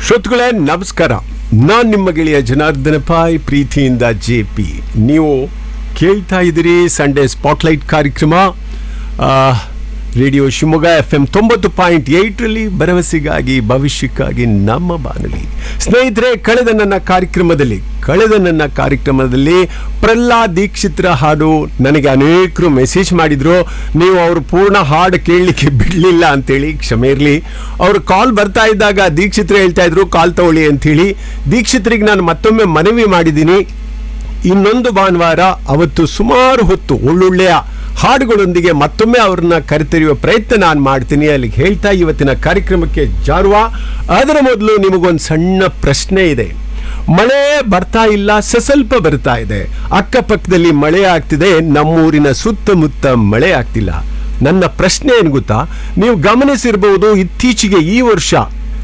ಶ್ರೋತೃಗಳೇ ನಮಸ್ಕಾರ ನಾನು ನಿಮ್ಮ ಗೆಳೆಯ ಜನಾರ್ದನ ಪಾಯ್ ಪ್ರೀತಿಯಿಂದ ಜೆ ಪಿ ನೀವು ಕೇಳ್ತಾ ಇದ್ದೀರಿ ಸಂಡೇ ಸ್ಪಾಟ್ಲೈಟ್ ಕಾರ್ಯಕ್ರಮ ಆ, ರೇಡಿಯೋ ಶಿವಮೊಗ್ಗ ಎಫ್ ಎಂ ತೊಂಬತ್ತು ಪಾಯಿಂಟ್ ಏಯ್ಟರಲ್ಲಿ ಭರವಸೆಗಾಗಿ ಭವಿಷ್ಯಕ್ಕಾಗಿ ನಮ್ಮ ಬಾನುಲಿ ಸ್ನೇಹಿತರೆ ಕಳೆದ ನನ್ನ ಕಾರ್ಯಕ್ರಮದಲ್ಲಿ ಕಳೆದ ನನ್ನ ಕಾರ್ಯಕ್ರಮದಲ್ಲಿ ಪ್ರಹ್ಲಾದ್ ದೀಕ್ಷಿತ್ರ ಹಾಡು ನನಗೆ ಅನೇಕರು ಮೆಸೇಜ್ ಮಾಡಿದ್ರು ನೀವು ಅವರು ಪೂರ್ಣ ಹಾಡು ಕೇಳಲಿಕ್ಕೆ ಬಿಡಲಿಲ್ಲ ಅಂತೇಳಿ ಕ್ಷಮೆ ಇರಲಿ ಅವರು ಕಾಲ್ ಬರ್ತಾ ಇದ್ದಾಗ ದೀಕ್ಷಿತ್ರ ಹೇಳ್ತಾ ಇದ್ರು ಕಾಲ್ ತಗೊಳ್ಳಿ ಅಂತೇಳಿ ದೀಕ್ಷಿತ್ರಿಗೆ ನಾನು ಮತ್ತೊಮ್ಮೆ ಮನವಿ ಮಾಡಿದ್ದೀನಿ ಇನ್ನೊಂದು ಭಾನುವಾರ ಅವತ್ತು ಸುಮಾರು ಹೊತ್ತು ಒಳ್ಳೊಳ್ಳೆಯ ಹಾಡುಗಳೊಂದಿಗೆ ಮತ್ತೊಮ್ಮೆ ಅವ್ರನ್ನ ಕರೆತರಿಯುವ ಪ್ರಯತ್ನ ನಾನು ಮಾಡ್ತೀನಿ ಅಲ್ಲಿಗೆ ಹೇಳ್ತಾ ಇವತ್ತಿನ ಕಾರ್ಯಕ್ರಮಕ್ಕೆ ಜಾರುವ ಅದರ ಮೊದಲು ನಿಮಗೊಂದು ಸಣ್ಣ ಪ್ರಶ್ನೆ ಇದೆ ಮಳೆ ಬರ್ತಾ ಇಲ್ಲ ಸಸ್ವಲ್ಪ ಬರ್ತಾ ಇದೆ ಅಕ್ಕಪಕ್ಕದಲ್ಲಿ ಮಳೆ ಆಗ್ತಿದೆ ನಮ್ಮೂರಿನ ಸುತ್ತಮುತ್ತ ಮಳೆ ಆಗ್ತಿಲ್ಲ ನನ್ನ ಪ್ರಶ್ನೆ ಏನು ಗೊತ್ತಾ ನೀವು ಗಮನಿಸಿರಬಹುದು ಇತ್ತೀಚೆಗೆ ಈ ವರ್ಷ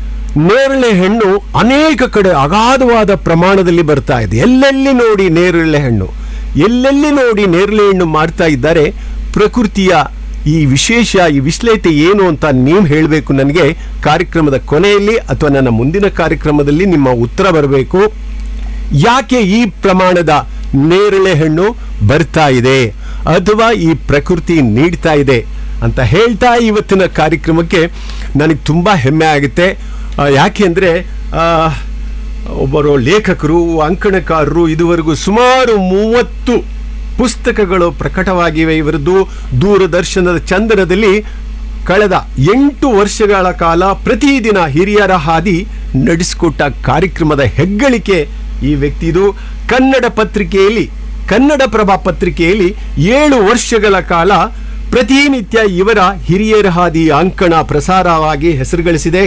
ನೇರಳೆ ಹಣ್ಣು ಅನೇಕ ಕಡೆ ಅಗಾಧವಾದ ಪ್ರಮಾಣದಲ್ಲಿ ಬರ್ತಾ ಇದೆ ಎಲ್ಲೆಲ್ಲಿ ನೋಡಿ ನೇರಳೆ ಹಣ್ಣು ಎಲ್ಲೆಲ್ಲಿ ನೋಡಿ ನೇರಳೆ ಹಣ್ಣು ಮಾಡ್ತಾ ಇದ್ದಾರೆ ಪ್ರಕೃತಿಯ ಈ ವಿಶೇಷ ಈ ವಿಶ್ಲೇಷತೆ ಏನು ಅಂತ ನೀವು ಹೇಳಬೇಕು ನನಗೆ ಕಾರ್ಯಕ್ರಮದ ಕೊನೆಯಲ್ಲಿ ಅಥವಾ ನನ್ನ ಮುಂದಿನ ಕಾರ್ಯಕ್ರಮದಲ್ಲಿ ನಿಮ್ಮ ಉತ್ತರ ಬರಬೇಕು ಯಾಕೆ ಈ ಪ್ರಮಾಣದ ನೇರಳೆ ಹಣ್ಣು ಬರ್ತಾ ಇದೆ ಅಥವಾ ಈ ಪ್ರಕೃತಿ ನೀಡ್ತಾ ಇದೆ ಅಂತ ಹೇಳ್ತಾ ಇವತ್ತಿನ ಕಾರ್ಯಕ್ರಮಕ್ಕೆ ನನಗೆ ತುಂಬ ಹೆಮ್ಮೆ ಆಗುತ್ತೆ ಆ, ಯಾಕೆಂದ್ರೆ ಆ, ಒಬ್ಬರು ಲೇಖಕರು ಅಂಕಣಕಾರರು ಇದುವರೆಗೂ ಸುಮಾರು ಮೂವತ್ತು ಪುಸ್ತಕಗಳು ಪ್ರಕಟವಾಗಿವೆ ಇವರದ್ದು ದೂರದರ್ಶನದ ಚಂದನದಲ್ಲಿ ಕಳೆದ ಎಂಟು ವರ್ಷಗಳ ಕಾಲ ಪ್ರತಿದಿನ ಹಿರಿಯರ ಹಾದಿ ನಡೆಸಿಕೊಟ್ಟ ಕಾರ್ಯಕ್ರಮದ ಹೆಗ್ಗಳಿಕೆ ಈ ವ್ಯಕ್ತಿದು ಕನ್ನಡ ಪತ್ರಿಕೆಯಲ್ಲಿ ಕನ್ನಡ ಪ್ರಭಾ ಪತ್ರಿಕೆಯಲ್ಲಿ ಏಳು ವರ್ಷಗಳ ಕಾಲ ಪ್ರತಿನಿತ್ಯ ಇವರ ಹಿರಿಯರ ಹಾದಿ ಅಂಕಣ ಪ್ರಸಾರವಾಗಿ ಹೆಸರುಗಳಿಸಿದೆ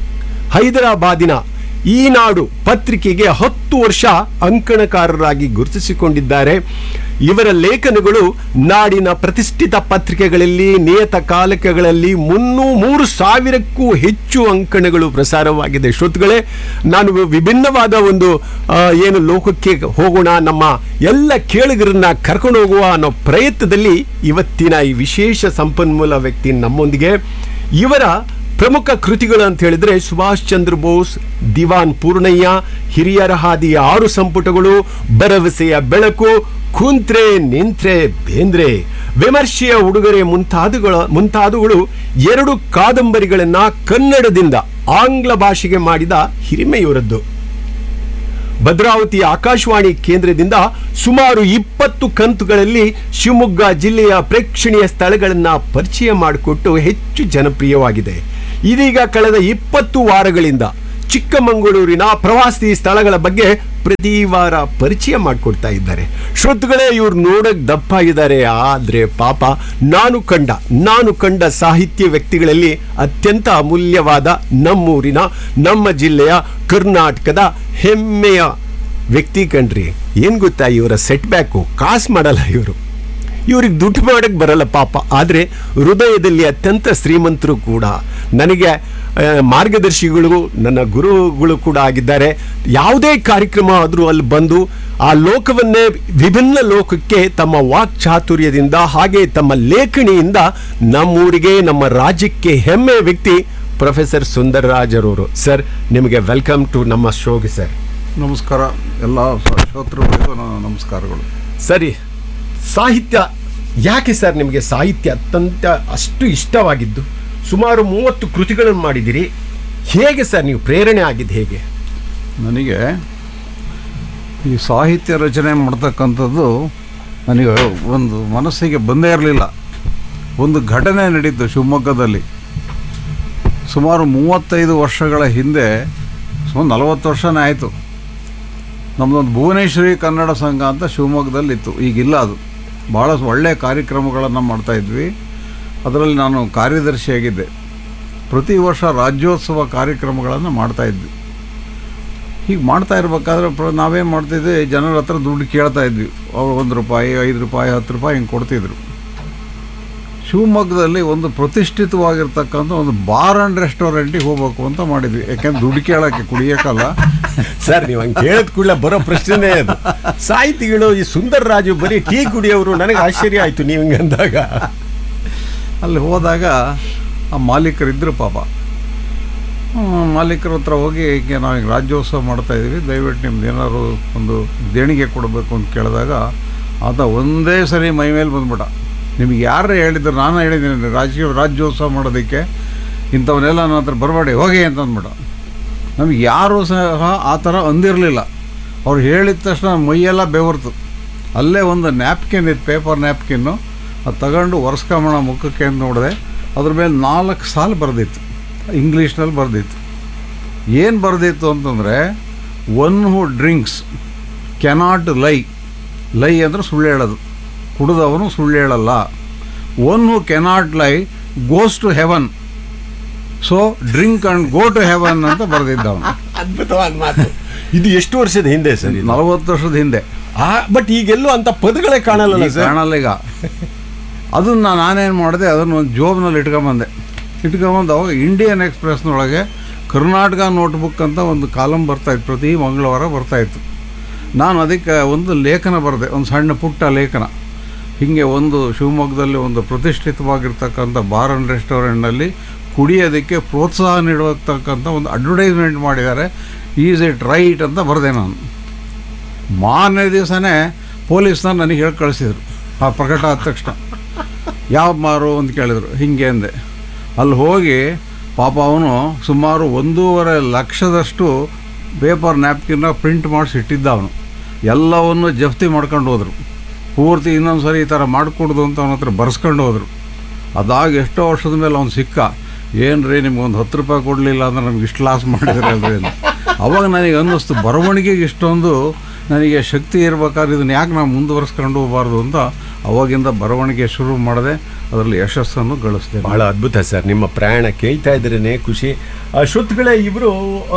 ಹೈದರಾಬಾದಿನ ಈ ನಾಡು ಪತ್ರಿಕೆಗೆ ಹತ್ತು ವರ್ಷ ಅಂಕಣಕಾರರಾಗಿ ಗುರುತಿಸಿಕೊಂಡಿದ್ದಾರೆ ಇವರ ಲೇಖನಗಳು ನಾಡಿನ ಪ್ರತಿಷ್ಠಿತ ಪತ್ರಿಕೆಗಳಲ್ಲಿ ನಿಯತಕಾಲಿಕಗಳಲ್ಲಿ ಮುನ್ನೂ ಮೂರು ಸಾವಿರಕ್ಕೂ ಹೆಚ್ಚು ಅಂಕಣಗಳು ಪ್ರಸಾರವಾಗಿದೆ ಶ್ರೋತೃಗಳೇ ನಾನು ವಿಭಿನ್ನವಾದ ಒಂದು ಆ, ಏನು ಲೋಕಕ್ಕೆ ಹೋಗೋಣ ನಮ್ಮ ಎಲ್ಲ ಕೇಳುಗರನ್ನ ಕರ್ಕೊಂಡು ಹೋಗುವ ಅನ್ನೋ ಪ್ರಯತ್ನದಲ್ಲಿ ಇವತ್ತಿನ ಈ ವಿಶೇಷ ಸಂಪನ್ಮೂಲ ವ್ಯಕ್ತಿ ನಮ್ಮೊಂದಿಗೆ ಇವರ ಪ್ರಮುಖ ಕೃತಿಗಳು ಅಂತ ಹೇಳಿದ್ರೆ ಸುಭಾಷ್ ಚಂದ್ರ ಬೋಸ್ ದಿವಾನ್ ಪೂರ್ಣಯ್ಯ ಹಿರಿಯರ ಹಾದಿಯ ಆರು ಸಂಪುಟಗಳು ಭರವಸೆಯ ಬೆಳಕು ಕುಂತ್ರೆ ನಿಂತ್ರೆ ಬೇಂದ್ರೆ ವಿಮರ್ಶೆಯ ಉಡುಗೊರೆ ಮುಂತಾದವುಗಳ ಮುಂತಾದವುಗಳು ಎರಡು ಕಾದಂಬರಿಗಳನ್ನ ಕನ್ನಡದಿಂದ ಆಂಗ್ಲ ಭಾಷೆಗೆ ಮಾಡಿದ ಹಿರಿಮೆ ಇವರದ್ದು ಭದ್ರಾವತಿ ಆಕಾಶವಾಣಿ ಕೇಂದ್ರದಿಂದ ಸುಮಾರು ಇಪ್ಪತ್ತು ಕಂತುಗಳಲ್ಲಿ ಶಿವಮೊಗ್ಗ ಜಿಲ್ಲೆಯ ಪ್ರೇಕ್ಷಣೀಯ ಸ್ಥಳಗಳನ್ನ ಪರಿಚಯ ಮಾಡಿಕೊಟ್ಟು ಹೆಚ್ಚು ಜನಪ್ರಿಯವಾಗಿದೆ ಇದೀಗ ಕಳೆದ ಇಪ್ಪತ್ತು ವಾರಗಳಿಂದ ಚಿಕ್ಕಮಗಳೂರಿನ ಪ್ರವಾಸಿ ಸ್ಥಳಗಳ ಬಗ್ಗೆ ಪ್ರತಿ ವಾರ ಪರಿಚಯ ಮಾಡಿಕೊಡ್ತಾ ಇದ್ದಾರೆ ಶ್ರೋತೃಗಳೇ ಇವ್ರು ನೋಡಕ್ ದಪ್ಪ ಇದ್ದಾರೆ ಆದ್ರೆ ಪಾಪ ನಾನು ಕಂಡ ನಾನು ಕಂಡ ಸಾಹಿತ್ಯ ವ್ಯಕ್ತಿಗಳಲ್ಲಿ ಅತ್ಯಂತ ಅಮೂಲ್ಯವಾದ ನಮ್ಮೂರಿನ ನಮ್ಮ ಜಿಲ್ಲೆಯ ಕರ್ನಾಟಕದ ಹೆಮ್ಮೆಯ ವ್ಯಕ್ತಿ ಕಣ್ರಿ ಏನ್ ಗೊತ್ತಾ ಇವರ ಸೆಟ್ ಬ್ಯಾಕು ಕಾಸು ಮಾಡಲ್ಲ ಇವರು ಇವ್ರಿಗೆ ದುಡ್ಡು ಮಾಡಕ್ ಬರಲ್ಲ ಪಾಪ ಆದರೆ ಹೃದಯದಲ್ಲಿ ಅತ್ಯಂತ ಶ್ರೀಮಂತರು ಕೂಡ ನನಗೆ ಆ, ಮಾರ್ಗದರ್ಶಿಗಳು ನನ್ನ ಗುರುಗಳು ಕೂಡ ಆಗಿದ್ದಾರೆ ಯಾವುದೇ ಕಾರ್ಯಕ್ರಮ ಆದರೂ ಅಲ್ಲಿ ಬಂದು ಆ ಲೋಕವನ್ನೇ ವಿಭಿನ್ನ ಲೋಕಕ್ಕೆ ತಮ್ಮ ವಾಕ್ ಚಾತುರ್ಯದಿಂದ ಹಾಗೆ ತಮ್ಮ ಲೇಖಣಿಯಿಂದ ನಮ್ಮೂರಿಗೆ ನಮ್ಮ ರಾಜ್ಯಕ್ಕೆ ಹೆಮ್ಮೆ ವ್ಯಕ್ತಿ ಪ್ರೊಫೆಸರ್ ಸುಂದರರಾಜರವರು ಸರ್ ನಿಮಗೆ ವೆಲ್ಕಮ್ ಟು ನಮ್ಮ ಶೋಗೆ ಸರ್ ನಮಸ್ಕಾರ ಎಲ್ಲ ಸ- ಶ್ರೋತೃಗಳಿಗೂ ನನ್ನ ನಮಸ್ಕಾರಗಳು ಸರಿ ಸಾಹಿತ್ಯ ಯಾಕೆ ಸರ್ ನಿಮಗೆ ಸಾಹಿತ್ಯ ಅತ್ಯಂತ ಅಷ್ಟು ಇಷ್ಟವಾಗಿದ್ದು ಸುಮಾರು ಮೂವತ್ತು ಕೃತಿಗಳನ್ನು ಮಾಡಿದ್ದೀರಿ ಹೇಗೆ ಸರ್ ನೀವು ಪ್ರೇರಣೆ ಆಗಿದ್ದು ಹೇಗೆ ನನಗೆ ಈ ಸಾಹಿತ್ಯ ರಚನೆ ಮಾಡ್ತಕ್ಕಂಥದ್ದು ನನಗೆ ಒಂದು ಮನಸ್ಸಿಗೆ ಬಂದೇ ಇರಲಿಲ್ಲ ಒಂದು ಘಟನೆ ನಡೀತು ಶಿವಮೊಗ್ಗದಲ್ಲಿ ಸುಮಾರು ಮೂವತ್ತೈದು ವರ್ಷಗಳ ಹಿಂದೆ ಸುಮಾರು ನಲವತ್ತು ವರ್ಷನೇ ಆಯಿತು ನಮ್ಮದೊಂದು ಭುವನೇಶ್ವರಿ ಕನ್ನಡ ಸಂಘ ಅಂತ ಶಿವಮೊಗ್ಗದಲ್ಲಿತ್ತು ಈಗಿಲ್ಲ ಅದು ಭಾಳ ಒಳ್ಳೆಯ ಕಾರ್ಯಕ್ರಮಗಳನ್ನು ಮಾಡ್ತಾಯಿದ್ವಿ ಅದರಲ್ಲಿ ನಾನು ಕಾರ್ಯದರ್ಶಿಯಾಗಿದ್ದೆ ಪ್ರತಿ ವರ್ಷ ರಾಜ್ಯೋತ್ಸವ ಕಾರ್ಯಕ್ರಮಗಳನ್ನು ಮಾಡ್ತಾಯಿದ್ವಿ ಹೀಗೆ ಮಾಡ್ತಾ ಇರ್ಬೇಕಾದ್ರೆ ಪ್ರ ನಾವೇನು ಮಾಡ್ತಿದ್ವಿ ಜನರ ಹತ್ರ ದುಡ್ಡು ಕೇಳ್ತಾ ಇದ್ವಿ ಅವ್ರು ಒಂದು ರೂಪಾಯಿ ಐದು ರೂಪಾಯಿ ಹತ್ತು ರೂಪಾಯಿ ಹಿಂಗೆ ಕೊಡ್ತಿದ್ರು ಶಿವಮೊಗ್ಗದಲ್ಲಿ ಒಂದು ಪ್ರತಿಷ್ಠಿತವಾಗಿರ್ತಕ್ಕಂಥ ಒಂದು ಬಾರ್ ಆ್ಯಂಡ್ ರೆಸ್ಟೋರೆಂಟಿಗೆ ಹೋಗ್ಬೇಕು ಅಂತ ಮಾಡಿದ್ವಿ ಯಾಕೆಂದ್ರೆ ದುಡ್ಡು ಕೇಳೋಕ್ಕೆ ಕುಡಿಯೋಕ್ಕಲ್ಲ ಸರ್ ನೀವು ಹಂಗೆ ಕೇಳಿದ ಕೂಡಲೇ ಬರೋ ಪ್ರಶ್ನೆನೇ ಅದು ಸಾಹಿತಿಗಳು ಈ ಸುಂದರ್ ರಾಜು ಬರೀ ಟೀ ಕುಡಿಯೋರು ನನಗೆ ಆಶ್ಚರ್ಯ ಆಯ್ತು ನೀವು ಹಿಂಗೆ ಅಂದಾಗ ಅಲ್ಲಿ ಹೋದಾಗ ಆ ಮಾಲೀಕರಿದ್ದರು ಪಾಪ ಹ್ಮ್, ಮಾಲೀಕರ ಹತ್ರ ಹೋಗಿ ಹೀಗೆ ನಾವು ಈಗ ರಾಜ್ಯೋತ್ಸವ ಮಾಡ್ತಾ ಇದ್ದೀವಿ ದಯವಿಟ್ಟು ನಿಮ್ದು ಏನಾದ್ರು ಒಂದು ದೇಣಿಗೆ ಕೊಡಬೇಕು ಅಂತ ಕೇಳಿದಾಗ ಆತ ಒಂದೇ ಸರಿ ಮೈ ಮೇಲೆ ಬಂದ್ಬಿಟ್ಟ ನಿಮಗೆ ಯಾರು ಹೇಳಿದ್ರು ನಾನು ಹೇಳಿದ್ದೀನಿ ರಾಜಕೀಯ ರಾಜ್ಯೋತ್ಸವ ಮಾಡೋದಕ್ಕೆ ಇಂಥವನ್ನೆಲ್ಲ ನನ್ನ ಹತ್ರ ಬರಬೇಡಿ ಹೋಗಿ ಅಂತ ಅಂದ್ಬಿಟ್ಟ ನಮಗೆ ಯಾರೂ ಸಹ ಆ ಥರ ಅಂದಿರಲಿಲ್ಲ ಅವ್ರು ಹೇಳಿದ ತಕ್ಷಣ ಮೈಯೆಲ್ಲ ಬೆವರ್ತು ಅಲ್ಲೇ ಒಂದು ನ್ಯಾಪ್ಕಿನ್ ಇತ್ತು ಪೇಪರ್ ನ್ಯಾಪ್ಕಿನ್ನು ಅದು ತಗೊಂಡು ಒರೆಸ್ಕೊಂಬಣ ಮುಖಕ್ಕೆ ಅಂತ ನೋಡಿದೆ ಅದ್ರ ಮೇಲೆ ನಾಲ್ಕು ಸಾಲು ಬರೆದಿತ್ತು ಇಂಗ್ಲೀಷ್ನಲ್ಲಿ ಬರೆದಿತ್ತು ಏನು ಬರೆದಿತ್ತು ಅಂತಂದರೆ ಒನ್ ಹೂ ಡ್ರಿಂಕ್ಸ್ ಕೆನಾಟ್ ಲೈ ಲೈ ಅಂದರೆ ಸುಳ್ಳು ಹೇಳೋದು ಕುಡಿದವನು ಸುಳ್ಳು ಹೇಳಲ್ಲ one who cannot lie goes to heaven so drink and go to heaven ಅಂತ ಬರೆದಿದ್ದ ಅವನು ಅದ್ಭುತವಾದ ಮಾತು ಇದು ಎಷ್ಟು ವರ್ಷದ ಹಿಂದೆ ಸರ್ ಇದು ನಲವತ್ತು ವರ್ಷದ ಹಿಂದೆ ಬಟ್ ಈಗೆಲ್ಲೂ ಅಂತ ಪದಗಳೇ ಕಾಣಲ್ಲ ಈಗ ಸರ್ ಕಾಣಲ್ಲ ಈಗ ಅದನ್ನು ನಾನೇನು ಮಾಡಿದೆ ಅದನ್ನು ಒಂದು ಜೋಬ್ನಲ್ಲಿ ಇಟ್ಕೊಂಬಂದೆ ಇಟ್ಕೊಂಬಂದು ಅವಾಗ ಇಂಡಿಯನ್ ಎಕ್ಸ್ಪ್ರೆಸ್ನೊಳಗೆ ಕರ್ನಾಟಕ ನೋಟ್ಬುಕ್ ಅಂತ ಒಂದು ಕಾಲಮ್ ಬರ್ತಾಯಿತ್ತು ಪ್ರತಿ ಮಂಗಳವಾರ ಬರ್ತಾಯಿತ್ತು ನಾನು ಅದಕ್ಕೆ ಒಂದು ಲೇಖನ ಬರೆದೆ ಒಂದು ಸಣ್ಣ ಪುಟ್ಟ ಲೇಖನ ಹೀಗೆ ಒಂದು ಶಿವಮೊಗ್ಗದಲ್ಲಿ ಒಂದು ಪ್ರತಿಷ್ಠಿತವಾಗಿರ್ತಕ್ಕಂಥ ಬಾರ್ ಆ್ಯಂಡ್ ರೆಸ್ಟೋರೆಂಟ್ನಲ್ಲಿ ಕುಡಿಯೋದಕ್ಕೆ ಪ್ರೋತ್ಸಾಹ ನೀಡತಕ್ಕಂಥ ಒಂದು ಅಡ್ವರ್ಟೈಸ್ಮೆಂಟ್ ಮಾಡಿದ್ದಾರೆ ಈಸ್ ಇಟ್ ರೈಟ್ ಅಂತ ಬರೆದೆ ನಾನು ಮಾರನೇ ದಿವಸನೇ ಪೊಲೀಸ್ನ ನನಗೆ ಹೇಳಿ ಕಳಿಸಿದ್ರು ಆ ಪ್ರಕಟ ಆದ ತಕ್ಷಣ ಯಾವ ಮಾರು ಅಂತ ಕೇಳಿದ್ರು ಹಿಂಗೆ ಅಂದೆ ಅಲ್ಲಿ ಹೋಗಿ ಪಾಪ ಅವನು ಸುಮಾರು ಒಂದೂವರೆ ಲಕ್ಷದಷ್ಟು ಪೇಪರ್ ನ್ಯಾಪ್ಕಿನ್ನ ಪ್ರಿಂಟ್ ಮಾಡಿಸಿ ಇಟ್ಟಿದ್ದ ಅವನು ಎಲ್ಲವನ್ನು ಜಪ್ತಿ ಮಾಡ್ಕೊಂಡು ಹೋದರು ಪೂರ್ತಿ ಇನ್ನೊಂದು ಸರಿ ಈ ಥರ ಮಾಡಿಕೊಡ್ದು ಅಂತ ಅವನ ಹತ್ರ ಬರ್ಸ್ಕೊಂಡು ಹೋದರು ಅದಾಗ ಎಷ್ಟೋ ವರ್ಷದ ಮೇಲೆ ಅವ್ನು ಸಿಕ್ಕ ಏನು ರೀ ನಿಮ್ಗೊಂದು ಹತ್ತು ರೂಪಾಯಿ ಕೊಡಲಿಲ್ಲ ಅಂದ್ರೆ ನಮ್ಗೆ ಇಷ್ಟು ಲಾಸ್ ಮಾಡಿದ್ರೆ ಅಲ್ರಿ ಅಂತ ಅವಾಗ ನನಗೆ ಅನ್ನಿಸ್ತು ಬರವಣಿಗೆಗೆ ಇಷ್ಟೊಂದು ನನಗೆ ಶಕ್ತಿ ಇರ್ಬೇಕಾದ್ರೆ ಇದನ್ನು ಯಾಕೆ ನಾವು ಮುಂದುವರಿಸ್ಕೊಂಡು ಹೋಗಬಾರ್ದು ಅಂತ ಅವಾಗಿಂದ ಬರವಣಿಗೆ ಶುರು ಮಾಡಿದೆ ಅದರಲ್ಲಿ ಯಶಸ್ಸನ್ನು ಗಳಿಸಿದೆ ಬಹಳ ಅದ್ಭುತ ಸರ್ ನಿಮ್ಮ ಪ್ರಯಾಣ ಕೇಳ್ತಾ ಇದ್ರೇ ಖುಷಿ ಆ, ಶ್ರೋತೃಗಳೇ ಇವರು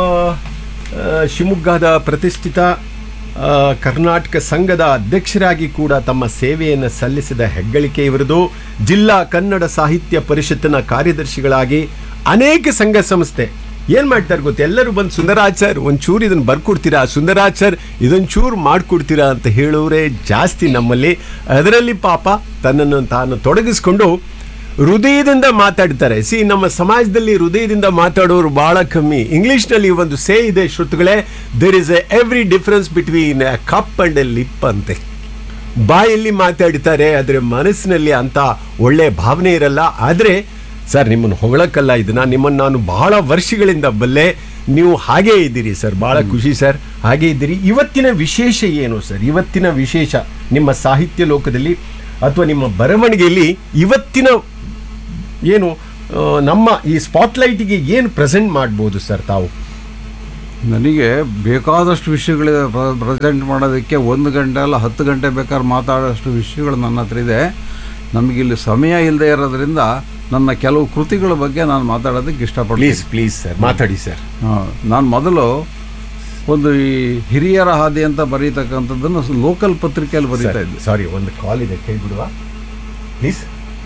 ಶಿವಮೊಗ್ಗದ ಪ್ರತಿಷ್ಠಿತ ಆ, ಕರ್ನಾಟಕ ಸಂಘದ ಅಧ್ಯಕ್ಷರಾಗಿ ಕೂಡ ತಮ್ಮ ಸೇವೆಯನ್ನು ಸಲ್ಲಿಸಿದ ಹೆಗ್ಗಳಿಕೆ ಇವರದು ಜಿಲ್ಲಾ ಕನ್ನಡ ಸಾಹಿತ್ಯ ಪರಿಷತ್ತಿನ ಕಾರ್ಯದರ್ಶಿಗಳಾಗಿ ಅನೇಕ ಸಂಘ ಸಂಸ್ಥೆ ಏನ್ ಮಾಡ್ತಾರೆ ಗೊತ್ತಾ ಎಲ್ಲರೂ ಬಂದು ಸುಂದರಾಜ್ ಸರ್ ಒಂಚೂರು ಇದನ್ನ ಬರ್ಕೊಡ್ತೀರಾ ಸುಂದರಾಜ್ ಸರ್ ಇದೊಂಚೂರು ಮಾಡ್ಕೊಡ್ತೀರಾ ಅಂತ ಹೇಳೋರೇ ಜಾಸ್ತಿ ನಮ್ಮಲ್ಲಿ ಅದರಲ್ಲಿ ಪಾಪ ತನ್ನನ್ನು ತಾನು ತೊಡಗಿಸ್ಕೊಂಡು ಹೃದಯದಿಂದ ಮಾತಾಡ್ತಾರೆ ಸಿ ನಮ್ಮ ಸಮಾಜದಲ್ಲಿ ಹೃದಯದಿಂದ ಮಾತಾಡೋರು ಬಹಳ ಕಮ್ಮಿ ಇಂಗ್ಲಿಷ್ನಲ್ಲಿ ಒಂದು ಸೇ ಇದೆ ಶ್ರುತುಗಳೇ there is a every difference between a cup and a lip ಅಂತೆ ಬಾಯಲ್ಲಿ ಮಾತಾಡ್ತಾರೆ ಆದರೆ ಮನಸ್ಸಿನಲ್ಲಿ ಅಂತ ಒಳ್ಳೆ ಭಾವನೆ ಇರಲ್ಲ ಆದರೆ ಸರ್ ನಿಮ್ಮನ್ನು ಹೊಗಳಕ್ಕಲ್ಲ ಇದನ್ನ ನಿಮ್ಮನ್ನು ನಾನು ಬಹಳ ವರ್ಷಗಳಿಂದ ಬಲ್ಲೆ ನೀವು ಹಾಗೇ ಇದ್ದೀರಿ ಸರ್ ಬಹಳ ಖುಷಿ ಸರ್ ಹಾಗೇ ಇದ್ದೀರಿ ಇವತ್ತಿನ ವಿಶೇಷ ಏನು ಸರ್ ಇವತ್ತಿನ ವಿಶೇಷ ನಿಮ್ಮ ಸಾಹಿತ್ಯ ಲೋಕದಲ್ಲಿ ಅಥವಾ ನಿಮ್ಮ ಬರವಣಿಗೆಯಲ್ಲಿ ಇವತ್ತಿನ ಏನು ಆ, ನಮ್ಮ ಈ ಸ್ಪಾಟ್ಲೈಟಿಗೆ ಏನು ಪ್ರೆಸೆಂಟ್ ಮಾಡ್ಬೋದು ಸರ್ ತಾವು ನನಗೆ ಬೇಕಾದಷ್ಟು ವಿಷಯಗಳಿದೆ ಪ್ರೆಸೆಂಟ್ ಮಾಡೋದಕ್ಕೆ ಒಂದು ಗಂಟೆ ಅಲ್ಲ ಹತ್ತು ಗಂಟೆ ಬೇಕಾದ್ರೆ ಮಾತಾಡೋಷ್ಟು ವಿಷಯಗಳು ನನ್ನ ಹತ್ರ ಇದೆ ನಮಗಿಲ್ಲಿ ಸಮಯ ಇಲ್ಲದೆ ಇರೋದ್ರಿಂದ ನನ್ನ ಕೆಲವು ಕೃತಿಗಳ ಬಗ್ಗೆ ನಾನು ಮಾತಾಡೋದಕ್ಕೆ ಪ್ಲೀಸ್ ಇಷ್ಟಪಡ್ತೀನಿ ಪ್ಲೀಸ್ ಸರ್ ಮಾತಾಡಿ ಸರ್ ನಾನು ಮೊದಲು ಒಂದು ಈ ಹಿರಿಯರ ಹಾದಿ ಅಂತ ಬರೀತಕ್ಕಂಥದ್ದನ್ನು ಲೋಕಲ್ ಪತ್ರಿಕೆಯಲ್ಲಿ ಬರೀತಾ ಇದ್ದೆ ಸಾರಿ ಒಂದು ಕಾಲ್ ಇದೆ ಕೇಳ್ಬಿಡುವ ಪ್ಲೀಸ್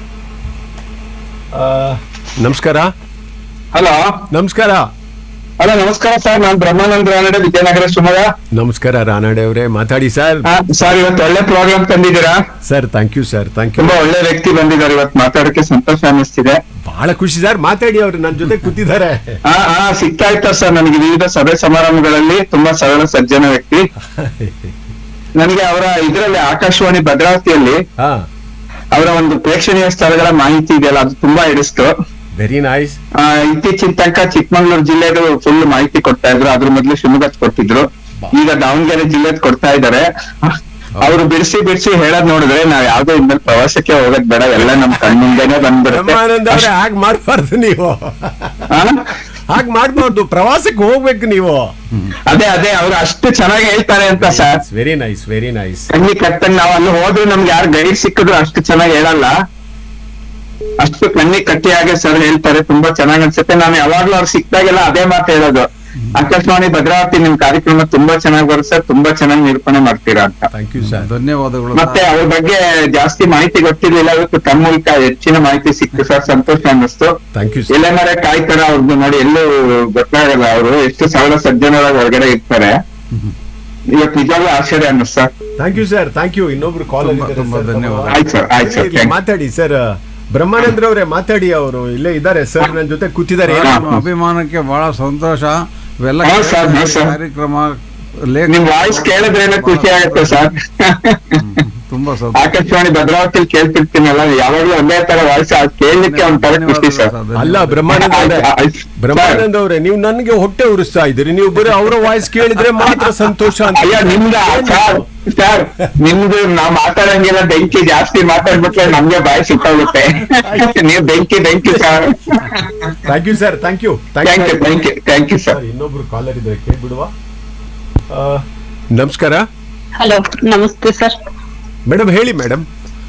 ನಮಸ್ಕಾರ ಹಲೋ ನಮಸ್ಕಾರ ಹಲೋ ನಮಸ್ಕಾರ ಸರ್ ನಾನು ಬ್ರಹ್ಮಾನಂದ ರಾನಡೆ ವಿಜಯನಗರ ಶಿವಮೊಗ್ಗ ನಮಸ್ಕಾರ ರಾನಾಡೆ ಅವರೇ ಮಾತಾಡಿ ಸರ್ ಹಾ, ಸರ್ ಇವತ್ತು ಒಳ್ಳೆ ಪ್ರೋಗ್ರಾಮ್ ತಂದಿದ್ದೀರಾ sir thank you sir thank you ತುಂಬಾ ಒಳ್ಳೆ ವ್ಯಕ್ತಿ ಬಂದಿದ್ದಾರೆ ಇವತ್ತು ಮಾತಾಡಕ್ಕೆ ಸಂತೋಷ ಅನ್ನಿಸ್ತಿದೆ ಬಹಳ ಖುಷಿ ಸರ್ ಮಾತಾಡಿ ಅವರು ನನ್ನ ಜೊತೆ ಕೂತಿದ್ದಾರೆ ಹಾ ಹಾ ಸಿಗ್ತಾ ಇರ್ತಾರೆ ಸರ್ ನನಗೆ ವಿವಿಧ ಸಭೆ ಸಮಾರಂಭಗಳಲ್ಲಿ ತುಂಬಾ ಸರಳ ಸಜ್ಜನ ವ್ಯಕ್ತಿ ನನಗೆ ಅವರ ಇದರಲ್ಲಿ ಆಕಾಶವಾಣಿ ಭದ್ರಾವತಿಯಲ್ಲಿ ಹಾ ಅವರ ಒಂದು ಪ್ರೇಕ್ಷಣೀಯ ಸ್ಥಳಗಳ ಮಾಹಿತಿ ಇದೆಯಲ್ಲ ಅದು ತುಂಬಾ ಹಿಡಿಸ್ತು ವೆರಿ ನೈಸ್ ಆ, ಇತ್ತೀಚಿನ ತನಕ ಚಿಕ್ಕಮಂಗ್ಳೂರು ಜಿಲ್ಲೆದು ಫುಲ್ ಮಾಹಿತಿ ಕೊಡ್ತಾ ಇದ್ರು ಅದ್ರ ಮೊದ್ಲು ಶಿವಮೊಗ್ಗ ಕೊಡ್ತಿದ್ರು ಈಗ ದಾವಣಗೆರೆ ಜಿಲ್ಲೆದ್ ಕೊಡ್ತಾ ಇದ್ದಾರೆ ಅವ್ರು ಬಿಡಿಸಿ ಬಿಡಿಸಿ ಹೇಳೋದ್ ನೋಡಿದ್ರೆ ನಾವ್ ಯಾವ್ದೋ ಇನ್ಮೇಲೆ ಪ್ರವಾಸಕ್ಕೆ ಹೋಗೋದ್ ಬೇಡ ಎಲ್ಲ ನಮ್ ಕಣ್ಣಿಂದನೇ ಬ್ರಹ್ಮಾನಂದ ಅವರೇ ಬಂದ್ಬಿಡುತ್ತೆ ಹಾಗೆ ಮಾಡಬಾರ್ದು ನೀವು ಆ? ಹಾಗೆ ಮಾಡಬಾರ್ದು ಪ್ರವಾಸಕ್ಕೆ ಹೋಗ್ಬೇಕು ನೀವು ಅದೇ ಅದೇ ಅವ್ರು ಅಷ್ಟು ಚೆನ್ನಾಗಿ ಹೇಳ್ತಾರೆ ಅಂತ sir very nice very nice ಕಣ್ಣಿ ಕಟ್ಟಂಗ್ ನಾವ್ ಅಲ್ಲಿ ಹೋದ್ರೆ ನಮ್ಗೆ ಯಾರು ಗೈಡ್ ಸಿಕ್ಕಿದ್ರು ಅಷ್ಟು ಚೆನ್ನಾಗಿ ಹೇಳಲ್ಲ ಅಷ್ಟು ಕಣ್ಣಿ ಕಟ್ಟಿಯಾಗೆ ಸರ್ ಹೇಳ್ತಾರೆ ತುಂಬಾ ಚೆನ್ನಾಗ್ ಅನ್ಸುತ್ತೆ ನಾನು ಯಾವಾಗ್ಲೂ ಅವ್ರು ಸಿಕ್ತಾಗೆಲ್ಲ ಅದೇ ಮಾತು ಹೇಳೋದು ಆಕಾಶವಾಣಿ ಭದ್ರಾವತಿ ನಿಮ್ ಕಾರ್ಯಕ್ರಮ ತುಂಬಾ ಚೆನ್ನಾಗಿ ಬರುತ್ತೆ ಸರ್ ತುಂಬಾ ಚೆನ್ನಾಗಿ ನಿರೂಪಣೆ ಮಾಡ್ತೀರಾ ಅಂತ ಥ್ಯಾಂಕ್ ಯು ಸರ್ ಧನ್ಯವಾದಗಳು ಮತ್ತೆ ಅವ್ರ ಬಗ್ಗೆ ಜಾಸ್ತಿ ಮಾಹಿತಿ ಗೊತ್ತಿರ್ಲಿಲ್ಲ ಇವತ್ತು ತಮ್ಮ ಮೂಲಕ ಹೆಚ್ಚಿನ ಮಾಹಿತಿ ಸಿಕ್ತು ಸರ್ ಸಂತೋಷ ಅನ್ನಿಸ್ತು ಥ್ಯಾಂಕ್ ಯು ಸರ್ ಎಲೆ ಮರ ಕಾಯ್ತಾರ ಅವ್ರದ್ದು ನೋಡಿ ಎಲ್ಲೂ ಗೊತ್ತಾಗಲ್ಲ ಅವರು ಎಷ್ಟು ಸರಳ ಸಜ್ಜನರಾಗಿ ಹೊರಗಡೆ ಇರ್ತಾರೆ ಇವತ್ತು ನಿಜವಾಗ್ಲೂ ಆಶ್ಚರ್ಯ ಅನ್ನಿಸ್ತು sir thank you sir thank you ಇನ್ನೊಬ್ರು ಕಾಲ್ ತುಂಬಾ- ತುಂಬಾ ಧನ್ಯವಾದ. ಆಯ್ತು ಸರ್ ಆಯ್ತು ಸರ್ ಮಾತಾಡಿ ಸರ್ ಬ್ರಹ್ಮಾನಂದ್ರ ಅವರೇ ಮಾತಾಡಿ ಅವರು ಇಲ್ಲೇ ಇದ್ದಾರೆ ಸರ್ ನನ್ನ ಜೊತೆ ಕೂತಿದ್ದಾರೆ ಏನು- ನಿಮ್ಮ ಅಭಿಮಾನಕ್ಕೆ ಬಹಳ ಸಂತೋಷ ಇವೆಲ್ಲ ಹೌದ್ sir, ಹೌದ್ sir. ಕಾರ್ಯಕ್ರಮ ಲೇಖ ನಿಮ್ ವಾಯ್ಸ್ ಕೇಳಿದ್ರೇನೆ ಖುಷಿ ಆಗುತ್ತೆ ಸರ್ ತುಂಬಾ ಸಂತೋಷ ಆಕಾಶವಾಣಿ ಭದ್ರಾವತಿಲಿ ಕೇಳ್ತಿರ್ತೀನಲ್ಲ ಯಾವಾಗ್ಲೂ ಒಂದೇ ತರ ವಾಯ್ಸ್ ಕೇಳಲಿಕ್ಕೆ ಒಂಥರ ಖುಷಿ ಸರ್ ಅಲ್ಲ ಬ್ರಹ್ಮಾನಂದ ಅವರೇ ಆಯ್ತು, ಆಯ್ತು. ಬ್ರಹ್ಮಾನಂದ ಅವರೇ ನೀವು ನನಗೆ ಹೊಟ್ಟೆ ಉರಿಸ್ತಾ ಇದ್ದೀರಿ ನೀವು ಬರೀ ಅವರ ವಾಯ್ಸ್ ಕೇಳಿದ್ರೆ ಮಾತ್ರ ಸಂತೋಷ ಅಂತ ಅಯ್ಯೋ ನಿಮ್ದ ಸರ್ ಸರ್ ನಿಮ್ದು ನಾವ್ ಮಾತಾಡಂಗಿಲ್ಲ ಬೆಂಕಿ ಜಾಸ್ತಿ ಮಾತಾಡ್ಬಿಟ್ರೆ ನಮ್ಗೆ ಬಾಯಿ ಸುಟ್ಟೋಗುತ್ತೆ ನೀವು ಬೆಂಕಿ ಬೆಂಕಿ sir thank you sir thank you thank you thank you thank you sir sir ಇನ್ನೊಬ್ರು ಕಾಲರ್ ಇದ್ದಾರೆ ಕೇಳ್ಬಿಡುವ ಆ, ನಮಸ್ಕಾರ ಹಲೋ ನಮಸ್ತೆ ಸರ್ ಮೇಡಮ್ ಹೇಳಿ ಮೇಡಮ್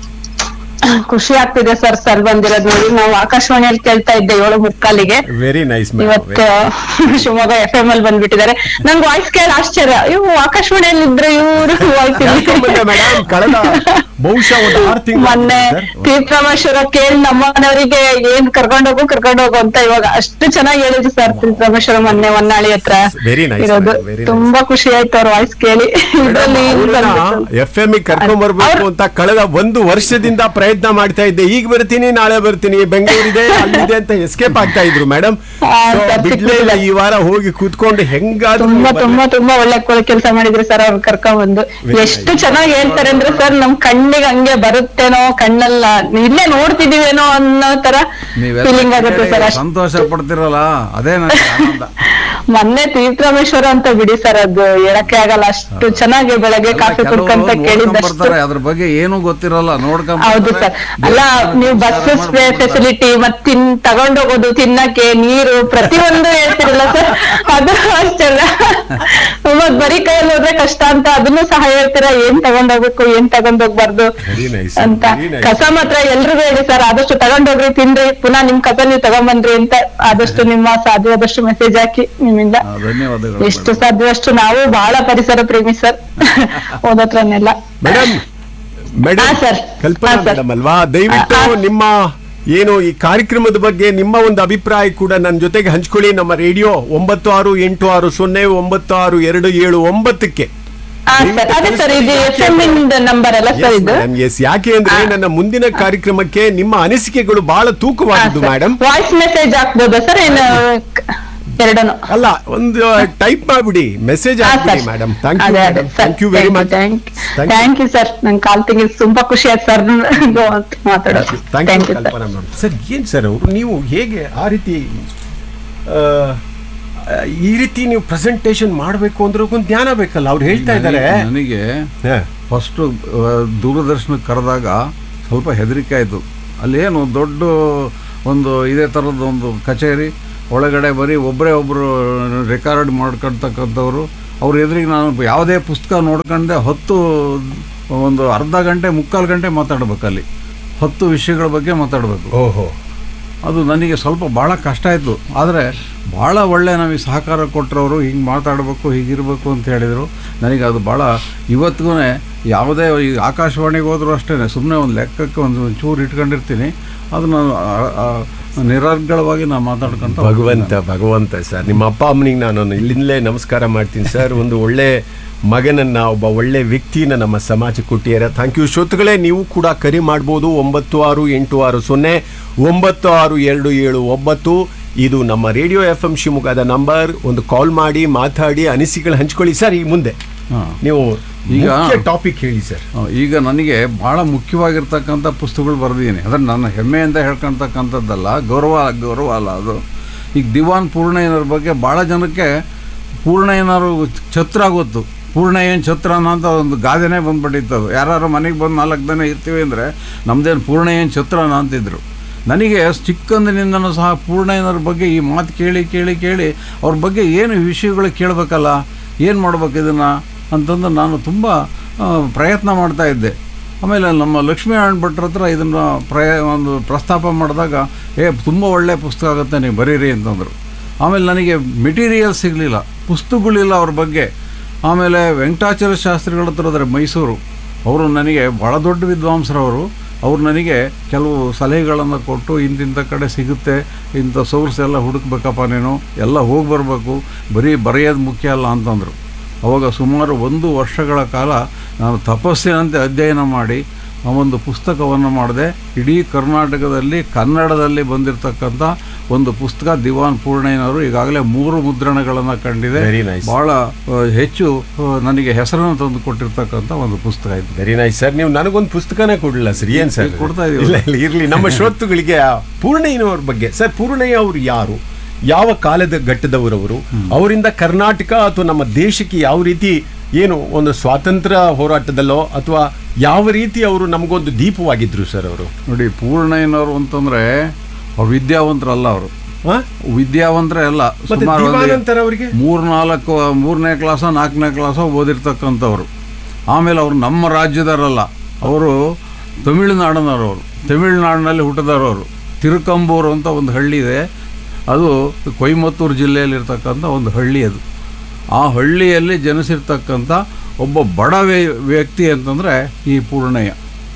ಖುಷಿ ಆಗ್ತಿದೆ ಸರ್ ಸರ್ ಬಂದಿರೋದು ನೋಡಿ ನಾವು ಆಕಾಶವಾಣಿಯಲ್ಲಿ ಕೇಳ್ತಾ ಇದ್ದೆ ಏಳು ಮುಕ್ಕಾಲಿಗೆ ವೆರಿ ನೈಸ್ ಇವತ್ತು ಶಿವಮೊಗ್ಗ ಎಫ್ ಎಂ ಅಲ್ಲಿ ಬಂದ್ಬಿಟ್ಟಿದ್ದಾರೆ ನಂಗೆ ವಾಯ್ಸ್ ಕೇಳಿ ಆಶ್ಚರ್ಯ ಇವು ಆಕಾಶವಾಣಿಯಲ್ಲಿ ಇದ್ರೆ ಇವರು ಮೇಡಮ್ ಕಳೆದ ಬಹುಶಃ ಒಂದು ಆರು ಮೊನ್ನೆ ತಿಂಗಳು ತೀರ್ಥರಾಮೇಶ್ವರ ಕೇಳಿ ನಮ್ಮನವರಿಗೆ ಏನ್ ಕರ್ಕೊಂಡೋಗು ಕರ್ಕೊಂಡೋಗು ಅಂತ ಇವಾಗ ಅಷ್ಟು ಚೆನ್ನಾಗಿ ಹೇಳಿದ್ರು ಸರ್ ತೀರ್ಥರಾಮೇಶ್ವರ ಮೊನ್ನೆ ಹೊನ್ನಾಳಿ ಹತ್ರ Very nice, ಇರೋದು madam, very nice. ತುಂಬಾ ಖುಷಿ ಆಯ್ತು ಅವ್ರ ವಾಯ್ಸ್ ಕೇಳಿ ಇದ್ರಲ್ಲಿ ಇಲ್ಲಿ ಬಂದ್ಬಿಟ್ಟು. ಎಫ್ ಎಂ ಕರ್ಕೊಂಡ್ ಬರ್ಬೇಕು ಅವ್ರು- ಅಂತ ಕಳೆದ ಒಂದು ವರ್ಷದಿಂದ ಪ್ರಯತ್ನ ಮಾಡ್ತಾ ಇದ್ದೆ ಈಗ ಬರ್ತೀನಿ ನಾಳೆ ಬರ್ತೀನಿ ಬೆಂಗಳೂರಿದೆ ಅಲ್ಲಿದೆ ಅಂತ ಎಸ್ಕೇಪ್ ಆಗ್ತಾ ಇದ್ರು ಮೇಡಮ್ ಹಾ, ಸರ್, ಬಿಡ್ಲೇ ಇಲ್ಲ ಈ ವಾರ ಹೋಗಿ ಕೂತ್ಕೊಂಡು ಹೆಂಗಾದ್ರೂ ತುಂಬಾ ಬರ್ಲಿ. ತುಂಬಾ ತುಂಬಾ ಒಳ್ಳೆ ಕೆಲಸ ಮಾಡಿದ್ರು ಸರ್ ಅವ್ರು ಕರ್ಕೊಂಡ್ ಬಂದು Very ಎಷ್ಟು nice. ಚೆನ್ನಾಗಿ ಹೇಳ್ತಾರೆ ಅಂದ್ರೆ ಸರ್ ನಮ್ ಕಣ್ಣಿಗೆ ಹಂಗೆ ಬರುತ್ತೇನೋ ಕಣ್ಣಲ್ಲ ಇಲ್ಲೇ ನೋಡ್ತಿದೀವೇನೋ ಅನ್ನೋ ತರ ಫೀಲಿಂಗ್ ಆಗುತ್ತೆ ಸರ್ ನೀವೆಲ್ಲ ಅಷ್ಟ್ ಸಂತೋಷ ಪಡ್ತಿರಲ್ಲ ಅದೇ ನನಗೆ ಆನಂದ ಮೊನ್ನೆ ತೀರ್ಥರಾಮೇಶ್ವರ ಅಂತ ಬಿಡಿ ಸರ್ ಅದು ಹೇಳಕ್ಕೆ ಆಗಲ್ಲ ಅಷ್ಟು ಚೆನ್ನಾಗಿ ಬೆಳಗ್ಗೆ ಕಾಫಿ ಕೆಲವ್ರು ಕುಡ್ಕಂತ ನೋಡ್ಕೊಂಡ್ ಕೇಳಿದಷ್ಟು ಬರ್ತಾರೆ ಅದ್ರ ಬಗ್ಗೆ ಏನೂ ಗೊತ್ತಿರಲ್ಲ ನೋಡ್ಕೊಂಡ್ ಹೌದು ಬರ್ತಾರೆ. ಸರ್ ಅಲ್ಲ ದೇವಸ್ಥಾನ ನೀವು ನಮಸ್ಕಾರ ಬಸ್ ಮಾಡ್ಬಿಟ್ಟು ಫೆಸಿಲಿಟಿ ಮತ್ ತಿನ್ ತಗೊಂಡೋಗೋದು ತಿನ್ನಕ್ಕೆ ನೀರು ಪ್ರತಿಯೊಂದು ಹೇಳ್ತಿರಲ್ಲ ಸರ್ ಅದು ಅಷ್ಟಲ್ಲ ಮತ್ ಬರೀ ಕೈಯಲ್ಲಿ ಹೋದ್ರೆ ಕಷ್ಟ ಅಂತ ಅದನ್ನು ಸಹ ಹೇಳ್ತೀರಾ ಏನ್ ತಗೊಂಡೋಗ್ಬೇಕು ಏನ್ ತಗೊಂಡೋಗ್ಬಾರ್ದು Very nice, ಅಂತ very nice. ಕಸ ಮಾತ್ರ ಎಲ್ರಿಗೂ ಹೇಳಿ ಸರ್ ಆದಷ್ಟು ತಗೊಂಡೋಗ್ರಿ ತಿನ್ರಿ ಪುನಃ ನಿಮ್ ಕಸ ನೀವು ತಗೊಂಬಂದ್ರಿ ಅಂತ ಆದಷ್ಟು ನಿಮ್ಮ ಸಾಧ್ಯವಾದಷ್ಟು ಮೆಸೇಜ್ ಹಾಕಿ ನಿಮ್ಮಿಂದ ಹಾ, ಧನ್ಯವಾದಗಳು ಎಷ್ಟು ಮೇಡಮ್. ಸಾಧ್ಯವಷ್ಟು ನಾವು ಬಹಳ ಪರಿಸರ ಪ್ರೇಮಿ ಸರ್ ಓದತ್ರನೆಲ್ಲ ಮೇಡಮ್ ಮೇಡಮ್ ಹಾ, sir. ಕಲ್ಪನಾ ಹಾ, sir. ಮೇಡಮ್ ಅಲ್ವಾ ದಯವಿಟ್ಟು ಹಾ. ನಿಮ್ಮ ಏನು ಈ ಕಾರ್ಯಕ್ರಮದ ಬಗ್ಗೆ ನಿಮ್ಮ ಒಂದು ಅಭಿಪ್ರಾಯ ಕೂಡ ನನ್ನ ಜೊತೆಗೆ ಹಂಚ್ಕೊಳ್ಳಿ ನಮ್ಮ ರೇಡಿಯೋ ಒಂಬತ್ತು ಆರು ಎಂಟು ಆರು ಸೊನ್ನೆ ಒಂಬತ್ತು ಆರು ಎರಡು ಏಳು ಒಂಬತ್ತಕ್ಕೆ ಹಾ ಸರ್ ಅದೇ ಸರ್ ಇದು ಎಫ್ ಎಂ ನಂಬರ್ ಅಲ್ಲ ಸರ್ ಇದು ಎಸ್ ಯಾಕೆ ಅಂದ್ರೆ ಹಾ. ನನ್ನ ಮುಂದಿನ ಕಾರ್ಯಕ್ರಮಕ್ಕೆ ನಿಮ್ಮ ಅನಿಸಿಕೆಗಳು ಬಹಳ ತೂಕವಾದದ್ದು ಮೇಡಮ್ ವಾಯ್ಸ್ ಮೆಸೇಜ್ ಹಾಕ್ಬೋದಾ ಸರ್ ಏನು ಎರಡನು ಅಲ್ಲ ಒಂದು ಟೈಪ್ ಮಾಡ್ಬಿಡಿ ಮೆಸೇಜ್ ಹಾಕ್ಬಿಡಿ madam thank you madam thank you very much thank you sir ನಂಗೆ ಕಾಲ್ ತೆಗಿ ತುಂಬಾ ಖುಷಿ ಆಯ್ತು ಸರ್ ಮಾತಾಡೋದು thank thank you you sir Kalpana madam sir ಏನ್ ಸರ್ ಅವರು ನೀವು ಹೇಗೆ ಆ ರೀತಿ ಆ, ಆ, ಈ ರೀತಿ ನೀವು ಪ್ರೆಸೆಂಟೇಷನ್ ಮಾಡಬೇಕು ಅಂದ್ರೆ ಒಂದು ಜ್ಞಾನ ಬೇಕಲ್ಲ ಅವ್ರು ಹೇಳ್ತಾ ಇದ್ದಾರೆ ನನಗೆ ಹಾ. ಫಸ್ಟು ದೂರದರ್ಶನಕ್ಕೆ ಕರೆದಾಗ ಸ್ವಲ್ಪ ಹೆದರಿಕೆ ಆಯಿತು ಅಲ್ಲೇನು ದೊಡ್ಡ ಒಂದು ಇದೇ ಥರದ ಒಂದು ಕಚೇರಿ ಒಳಗಡೆ ಬರೀ ಒಬ್ಬರೇ ಒಬ್ಬರು ರೆಕಾರ್ಡ್ ಮಾಡ್ಕೊಳ್ತಕ್ಕಂಥವ್ರು ಅವ್ರ ಎದುರಿಗೆ ನಾನು ಯಾವುದೇ ಪುಸ್ತಕ ನೋಡ್ಕೊಂಡೆ ಹತ್ತು ಒಂದು ಅರ್ಧ ಗಂಟೆ ಮುಕ್ಕಾಲು ಗಂಟೆ ಮಾತಾಡ್ಬೇಕು ಅಲ್ಲಿ ಹತ್ತು ವಿಷಯಗಳ ಬಗ್ಗೆ ಮಾತಾಡಬೇಕು ಓಹೋ ಅದು ನನಗೆ ಸ್ವಲ್ಪ ಭಾಳ ಕಷ್ಟ ಆಯಿತು ಆದರೆ ಭಾಳ ಒಳ್ಳೆ ನಮಗೆ ಸಹಕಾರ ಕೊಟ್ಟರವರು ಹಿಂಗೆ ಮಾತಾಡಬೇಕು ಹೀಗಿರಬೇಕು ಅಂತ ಹೇಳಿದರು ನನಗೆ ಅದು ಭಾಳ ಇವತ್ತಿಗೂ ಯಾವುದೇ ಈ ಆಕಾಶವಾಣಿಗೆ ಹೋದರೂ ಅಷ್ಟೇ ಸುಮ್ಮನೆ ಒಂದು ಲೆಕ್ಕಕ್ಕೆ ಒಂದು ಚೂರು ಇಟ್ಕೊಂಡಿರ್ತೀನಿ ಅದನ್ನು ನಿರರ್ಗಳವಾಗಿ ನಾನು ಮಾತಾಡ್ಕೊಂತ ಭಗವಂತ ಭಗವಂತ ಸರ್ ನಿಮ್ಮ ಅಪ್ಪ ಅಮ್ಮನಿಗೆ ನಾನು ಇಲ್ಲಿಂದಲೇ ನಮಸ್ಕಾರ ಮಾಡ್ತೀನಿ ಸರ್ ಒಂದು ಒಳ್ಳೆ ಮಗನನ್ನ ಒಬ್ಬ ಒಳ್ಳೆ ವ್ಯಕ್ತಿನ ನಮ್ಮ ಸಮಾಜಕ್ಕೆ ಕೊಟ್ಟಿದ್ದಾರೆ ಥ್ಯಾಂಕ್ ಯು ಶ್ರೋತೃಗಳೇ ನೀವು ಕೂಡ ಕರೆ ಮಾಡ್ಬೋದು ಒಂಬತ್ತು ಆರು ಎಂಟು ಆರು ಸೊನ್ನೆ ಒಂಬತ್ತು ಆರು ಎರಡು ಏಳು ಒಂಬತ್ತು ಇದು ನಮ್ಮ ರೇಡಿಯೋ ಎಫ್ ಎಂ ಶಿವಮೊಗ್ಗದ ನಂಬರ್ ಒಂದು ಕಾಲ್ ಮಾಡಿ ಮಾತಾಡಿ ಅನಿಸಿಕೆಗಳು ಹಂಚ್ಕೊಳ್ಳಿ ಸರ್ ಈ ಮುಂದೆ ಹಾಂ ನೀವು ಈಗ- ಈಗ ಟಾಪಿಕ್ ಹೇಳಿ ಸರ್ ಈಗ ನನಗೆ ಭಾಳ ಮುಖ್ಯವಾಗಿರ್ತಕ್ಕಂಥ ಪುಸ್ತಕಗಳು ಬರೆದಿದ್ದೀನಿ ಅದನ್ನು ನನ್ನ ಹೆಮ್ಮೆಯಿಂದ ಹೇಳ್ಕೊಳ್ತಕ್ಕಂಥದ್ದಲ್ಲ ಗೌರವ ಗೌರವ ಅಲ್ಲ ಅದು ಈಗ ದಿವಾನ್ ಪೂರ್ಣಯ್ಯನವ್ರ ಬಗ್ಗೆ ಭಾಳ ಜನಕ್ಕೆ ಪೂರ್ಣಯ್ಯನವರು ಛತ್ರ ಗೊತ್ತು ಪೂರ್ಣಯ್ಯನ ಛತ್ರನ ಅಂತ ಒಂದು ಗಾದೆನೇ ಬಂದ್ಬಿಟ್ಟಿತ್ತು ಅದು ಯಾರು ಮನೆಗೆ ಬಂದು ನಾಲ್ಕು ದಿನ ಇರ್ತೀವಿ ಅಂದರೆ ನಮ್ಮದೇನು ಪೂರ್ಣಯ್ಯನ ಛತ್ರನ ಅಂತಿದ್ರು ನನಗೆ ಚಿಕ್ಕಂದಿನಿಂದನೂ ಸಹ ಪೂರ್ಣಯ್ಯನವ್ರ ಬಗ್ಗೆ ಈ ಮಾತು ಕೇಳಿ ಕೇಳಿ ಕೇಳಿ ಅವ್ರ ಬಗ್ಗೆ ಏನು ವಿಷಯಗಳು ಕೇಳಬೇಕಲ್ಲ ಏನು ಮಾಡ್ಬೇಕು ಇದನ್ನು ಅಂತಂದು ನಾನು ತುಂಬ ಆ, ಪ್ರಯತ್ನ ಮಾಡ್ತಾ ಇದ್ದೆ ಆಮೇಲೆ ನಮ್ಮ ಲಕ್ಷ್ಮೀನಾರಾಯಣ ಭಟ್ರ ಹತ್ರ ಇದನ್ನು ಪ್ರಯ ಒಂದು ಪ್ರಸ್ತಾಪ ಮಾಡಿದಾಗ ಏ ತುಂಬ ಒಳ್ಳೆಯ ಪುಸ್ತಕ ಆಗುತ್ತೆ ನೀವು ಬರೀರಿ ಅಂತಂದರು ಆಮೇಲೆ ನನಗೆ ಮೆಟೀರಿಯಲ್ ಸಿಗಲಿಲ್ಲ ಪುಸ್ತಕಗಳಿಲ್ಲ ಅವ್ರ ಬಗ್ಗೆ ಆಮೇಲೆ ವೆಂಕಟಾಚಲ ಶಾಸ್ತ್ರಿಗಳ ಹತ್ರ ಹೋದರೆ ಮೈಸೂರು ಅವರು ನನಗೆ ಭಾಳ ದೊಡ್ಡ ವಿದ್ವಾಂಸರವರು ಅವ್ರು ನನಗೆ ಕೆಲವು ಸಲಹೆಗಳನ್ನು ಕೊಟ್ಟು ಇಂತಿಂಥ ಕಡೆ ಸಿಗುತ್ತೆ ಇಂಥ ಸೋರ್ಸ್ ಎಲ್ಲ ಹುಡುಕ್ಬೇಕಪ್ಪ ನೀನು ಎಲ್ಲ ಹೋಗಿ ಬರಬೇಕು ಬರೀ ಬರೆಯೋದು ಮುಖ್ಯ ಅಲ್ಲ ಅಂತಂದರು ಅವಾಗ ಸುಮಾರು ಒಂದು ವರ್ಷಗಳ ಕಾಲ ನಾನು ತಪಸ್ಸಿನಂತೆ ಅಧ್ಯಯನ ಮಾಡಿ ಆ ಒಂದು ಪುಸ್ತಕವನ್ನು ಮಾಡಿದೆ ಇಡೀ ಕರ್ನಾಟಕದಲ್ಲಿ ಕನ್ನಡದಲ್ಲಿ ಬಂದಿರತಕ್ಕಂಥ ಒಂದು ಪುಸ್ತಕ ದಿವಾನ್ ಪೂರ್ಣಯ್ಯನವರು ಈಗಾಗಲೇ ಮೂರು ಮುದ್ರಣಗಳನ್ನು ಕಂಡಿದೆ Very nice. ಬಹಳ ಆ, ಹೆಚ್ಚು ಆ, ನನಗೆ ಹೆಸರನ್ನು ತಂದು ಕೊಟ್ಟಿರ್ತಕ್ಕಂಥ ಒಂದು ಪುಸ್ತಕ ಇದು ವೆರಿ ನೈಸ್ ಸರ್ ನೀವು ನನಗೊಂದು ಪುಸ್ತಕನೇ ಕೊಡಲಿಲ್ಲ ಸರ್ ಏನ್ ಸರ್ ಈಗ ಕೊಡ್ತಾ ಇದೀವಿ. ಇಲ್ಲ ಇಲ್ಲ ಇರ್ಲಿ ನಮ್ಮ ಶ್ರೋತೃಗಳಿಗೆ ಆ ಪೂರ್ಣಯ್ಯನವ್ರ ಬಗ್ಗೆ ಸರ್ ಪೂರ್ಣಯ್ಯ ಅವರು ಯಾರು ಯಾವ ಕಾಲದ ಘಟ್ಟದವರವರು ಅವರಿಂದ ಕರ್ನಾಟಕ ಅಥವಾ ನಮ್ಮ ದೇಶಕ್ಕೆ ಯಾವ ರೀತಿ ಏನು ಒಂದು ಸ್ವಾತಂತ್ರ್ಯ ಹೋರಾಟದಲ್ಲೋ ಅಥವಾ ಯಾವ ರೀತಿ ಅವರು ನಮಗೊಂದು ದೀಪವಾಗಿದ್ರು ಸರ್ ಅವರು ನೋಡಿ ಪೂರ್ಣಯ್ಯನವರು ಅಂತಂದ್ರೆ ಅವ್ರು ವಿದ್ಯಾವಂತರಲ್ಲ ಅವರು ಹಾ? ವಿದ್ಯಾವಂತರೇ ಅಲ್ಲ ಮತ್ತೆ ಸುಮಾರು ಒಂದು ದಿವಾನಂತರ ಅವರಿಗೆ ಮೂರ್ನಾಲ್ಕು ಮೂರನೇ ಕ್ಲಾಸ ನಾಲ್ಕನೇ ಕ್ಲಾಸ ಓದಿರ್ತಕ್ಕಂಥವ್ರು ಆಮೇಲೆ ಅವರು ನಮ್ಮ ರಾಜ್ಯದವರಲ್ಲ ಅವರು ತಮಿಳುನಾಡಿನವರು ಅವರು ತಮಿಳುನಾಡಿನಲ್ಲಿ ಹುಟ್ಟಿದವರು ತಿರುಕಂಬೂರು ಅಂತ ಒಂದು ಹಳ್ಳಿ ಇದೆ ಅದು ಕೊಯಮತ್ತೂರು ಜಿಲ್ಲೆಯಲ್ಲಿರ್ತಕ್ಕಂಥ ಒಂದು ಹಳ್ಳಿ ಅದು ಆ ಹಳ್ಳಿಯಲ್ಲಿ ಜನಿಸಿರ್ತಕ್ಕಂಥ ಒಬ್ಬ ಬಡ ವ್ಯ- ವ್ಯಕ್ತಿ ಅಂತಂದರೆ ಈ ಪೂರ್ಣಯ್ಯ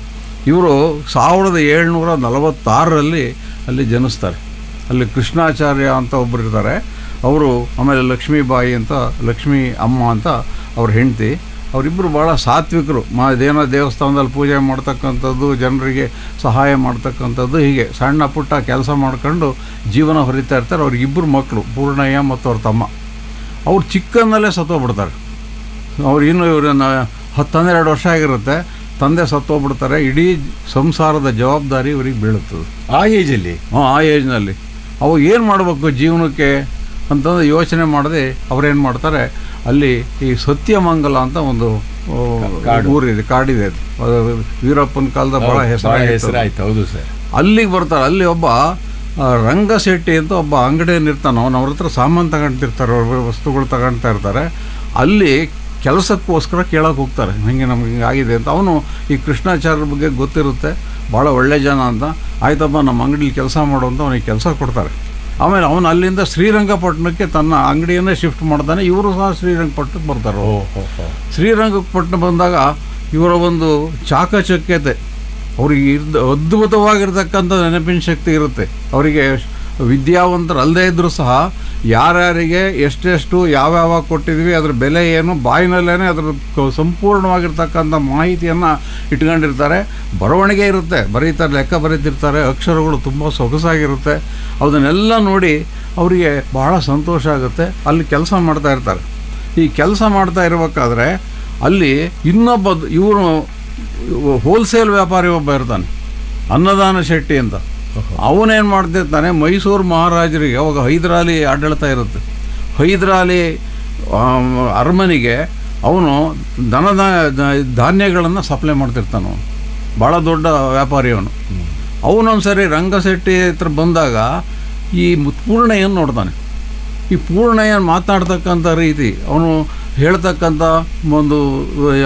ಇವರು ಸಾವಿರದ ಏಳ್ನೂರ ನಲವತ್ತಾರರಲ್ಲಿ ಅಲ್ಲಿ ಜನಿಸ್ತಾರೆ ಅಲ್ಲಿ ಕೃಷ್ಣಾಚಾರ್ಯ ಅಂತ ಒಬ್ಬರು ಇರ್ತಾರೆ ಅವರು ಆಮೇಲೆ ಲಕ್ಷ್ಮೀಬಾಯಿ ಅಂತ ಲಕ್ಷ್ಮೀ ಅಮ್ಮ ಅಂತ ಅವ್ರ ಹೆಂಡತಿ ಅವರಿಬ್ಬರು ಭಾಳ ಸಾತ್ವಿಕರು ಮಾ ಏನೋ ದೇವಸ್ಥಾನದಲ್ಲಿ ಪೂಜೆ ಮಾಡ್ತಕ್ಕಂಥದ್ದು ಜನರಿಗೆ ಸಹಾಯ ಮಾಡ್ತಕ್ಕಂಥದ್ದು ಹೀಗೆ ಸಣ್ಣ ಪುಟ್ಟ ಕೆಲಸ ಮಾಡ್ಕೊಂಡು ಜೀವನ ಹೊರಿತಾ ಇರ್ತಾರೆ ಅವ್ರಿಗಿಬ್ಬರು ಮಕ್ಕಳು ಪೂರ್ಣಯ್ಯ ಮತ್ತು ಅವ್ರ ತಮ್ಮ ಅವ್ರು ಚಿಕ್ಕಂದಲ್ಲೇ ಸತ್ತೋಗ್ಬಿಡ್ತಾರೆ ಅವ್ರು ಇನ್ನು ಇವ್ರನ್ನ ಹತ್ತು ಹನ್ನೆರಡು ವರ್ಷ ಆಗಿರುತ್ತೆ ತಂದೆ ಸತ್ತೋಗ್ಬಿಡ್ತಾರೆ ಇಡೀ ಸಂಸಾರದ ಜವಾಬ್ದಾರಿ ಇವ್ರಿಗೆ ಬೀಳುತ್ತದೆ ಆ ಏಜಲ್ಲಿ ಹ್ಞೂ ಆ ಏಜ್ನಲ್ಲಿ ಅವಾಗ ಏನು ಮಾಡಬೇಕು ಜೀವನಕ್ಕೆ ಅಂತಂದು ಯೋಚನೆ ಮಾಡದೆ ಅವ್ರೇನು ಮಾಡ್ತಾರೆ ಅಲ್ಲಿ ಈ ಸತ್ಯಮಂಗಲ ಅಂತ ಒಂದು ಆ, ಕಾಡು. ಊರಿದೆ ಕಾಡಿದೆ ಅದು. ಅದು ವೀರಪ್ಪನ ಕಾಲದ ಭಾಳ ಹೆಸರು ಹೆಸರಾಯ್ತು ಹೌದು ಸರ್ ಅಲ್ಲಿಗೆ ಬರ್ತಾರೆ ಅಲ್ಲಿ ಒಬ್ಬ ಆ, ರಂಗಶೆಟ್ಟಿ ಅಂತ ಒಬ್ಬ ಅಂಗಡಿಯನ್ನು ಇರ್ತಾನೆ ಅವನು ಅವ್ರ ಹತ್ರ ಸಾಮಾನು ತಗೊಂತಿರ್ತಾರೆ ಅವ್ರ ವಸ್ತುಗಳು ತಗೊಳ್ತಾ ಇರ್ತಾರೆ ಅಲ್ಲಿ ಕೆಲಸಕ್ಕೋಸ್ಕರ ಕೇಳಕ್ಕೆ ಹೋಗ್ತಾರೆ ಹಿಂಗೆ ನಮ್ಗೆ ಹಿಂಗೆ ಆಗಿದೆ ಅಂತ ಅವನು ಈ ಕೃಷ್ಣಾಚಾರ್ಯರ ಬಗ್ಗೆ ಗೊತ್ತಿರುತ್ತೆ ಭಾಳ ಒಳ್ಳೆ ಜನ ಅಂತ ಆಯ್ತಪ್ಪ ನಮ್ಮ ಅಂಗಡಿಲಿ ಕೆಲಸ ಮಾಡು ಅಂತ ಅವನಿಗೆ ಕೆಲಸ ಕೊಡ್ತಾರೆ ಆಮೇಲೆ ಅವನು ಅಲ್ಲಿಂದ ಶ್ರೀರಂಗಪಟ್ಟಣಕ್ಕೆ ತನ್ನ ಅಂಗಡಿಯನ್ನೇ ಶಿಫ್ಟ್ ಮಾಡ್ತಾನೆ ಇವರು ಸಹ ಶ್ರೀರಂಗಪಟ್ಟಣಕ್ಕೆ ಬರ್ತಾರೆ ಓ ಹೋ ಹೋ ಶ್ರೀರಂಗಪಟ್ಟಣ ಬಂದಾಗ ಇವರ ಒಂದು ಚಾಕಚಕ್ಯತೆ ಅವರಿಗೆ ಇರ್ದ ಅದ್ಭುತವಾಗಿರ್ತಕ್ಕಂಥ ನೆನಪಿನ ಶಕ್ತಿ ಇರುತ್ತೆ ಅವರಿಗೆ ವಿದ್ಯಾವಂತರು ಅಲ್ಲದೇ ಇದ್ದರೂ ಸಹ ಯಾರ್ಯಾರಿಗೆ ಎಷ್ಟೆಷ್ಟು ಯಾವ್ಯಾವ ಕೊಟ್ಟಿದ್ವಿ ಅದ್ರ ಬೆಲೆ ಏನು ಬಾಯಿನಲ್ಲೇ ಅದ್ರ ಕ- ಸಂಪೂರ್ಣವಾಗಿರ್ತಕ್ಕಂಥ ಮಾಹಿತಿಯನ್ನು ಇಟ್ಕೊಂಡಿರ್ತಾರೆ ಬರವಣಿಗೆ ಇರುತ್ತೆ ಬರೀತಾರೆ ಲೆಕ್ಕ ಬರೀತಿರ್ತಾರೆ ಅಕ್ಷರಗಳು ತುಂಬ ಸೊಗಸಾಗಿರುತ್ತೆ ಅದನ್ನೆಲ್ಲ ನೋಡಿ ಅವರಿಗೆ ಬಹಳ ಸಂತೋಷ ಆಗುತ್ತೆ ಅಲ್ಲಿ ಕೆಲಸ ಮಾಡ್ತಾ ಇರ್ತಾರೆ ಈ ಕೆಲಸ ಮಾಡ್ತಾ ಇರಬೇಕಾದ್ರೆ ಅಲ್ಲಿ ಇನ್ನೊಬ್ಬ ಇವನು ಹೋಲ್ಸೇಲ್ ವ್ಯಾಪಾರಿ ಒಬ್ಬ ಇರ್ತಾನೆ ಅನ್ನದಾನ ಶೆಟ್ಟಿ ಅಂತ ಅವನೇನು ಮಾಡ್ತಿರ್ತಾನೆ ಮೈಸೂರು ಮಹಾರಾಜರಿಗೆ ಅವಾಗ ಹೈದರಾಲಿ ಆಡಳಿತ ಇರುತ್ತೆ ಹೈದರಾಲಿ ಆಮ್, ಅರಮನೆಗೆ ಅವನು ದನದ ಧಾನ್ಯಗಳನ್ನು ಸಪ್ಲೈ ಮಾಡ್ತಿರ್ತಾನೆ ಅವನು ಭಾಳ ದೊಡ್ಡ ವ್ಯಾಪಾರಿ ಅವನು ಅವನೊಂದ್ಸರಿ ರಂಗಶೆಟ್ಟಿ ಹತ್ರ ಬಂದಾಗ ಈ ಪೂರ್ಣಯ್ಯನ ನೋಡ್ತಾನೆ ಈ ಪೂರ್ಣಯ್ಯನ ಮಾತನಾಡ್ತಕ್ಕಂಥ ರೀತಿ ಅವನು ಹೇಳ್ತಕ್ಕಂಥ ಒಂದು